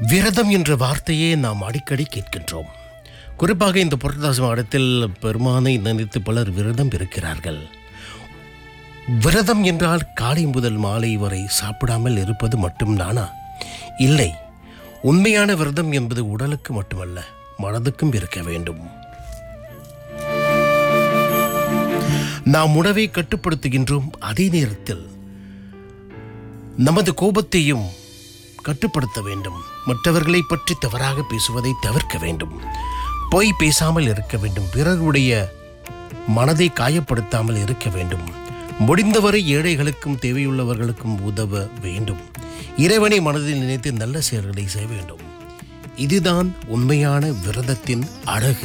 விரதம் என்ற வார்த்தையே நாம் அடிக்கடி கேட்கின்றோம் குறிப்பாக இந்த புரட்டாசி மாதத்தில் பெருமானை நினைத்து பலர் விரதம் இருக்கிறார்கள் விரதம் என்றால் காலை முதல் மாலை வரை சாப்பிடாமல் இருப்பது மட்டும்தானா இல்லை உண்மையான விரதம் என்பது உடலுக்கு மட்டுமல்ல மனதுக்கும் இருக்க வேண்டும் நாம் உணவை கட்டுப்படுத்துகின்றோம் அதே நேரத்தில் நமது கோபத்தையும் கட்டுப்படுத்த வேண்டும் மற்றவர்களை பற்றி தவறாக பேசுவதை தவிர்க்க வேண்டும் பொய் பேசாமல் இருக்க வேண்டும் பிறருடைய மனதை காயப்படுத்தாமல் இருக்க வேண்டும் முடிந்தவரை ஏழைகளுக்கும் தேவையுள்ளவர்களுக்கும் உதவ வேண்டும் இறைவனை மனதில் நினைத்து நல்ல செயல்களை செய்ய வேண்டும் இதுதான் உண்மையான விரதத்தின் அழகு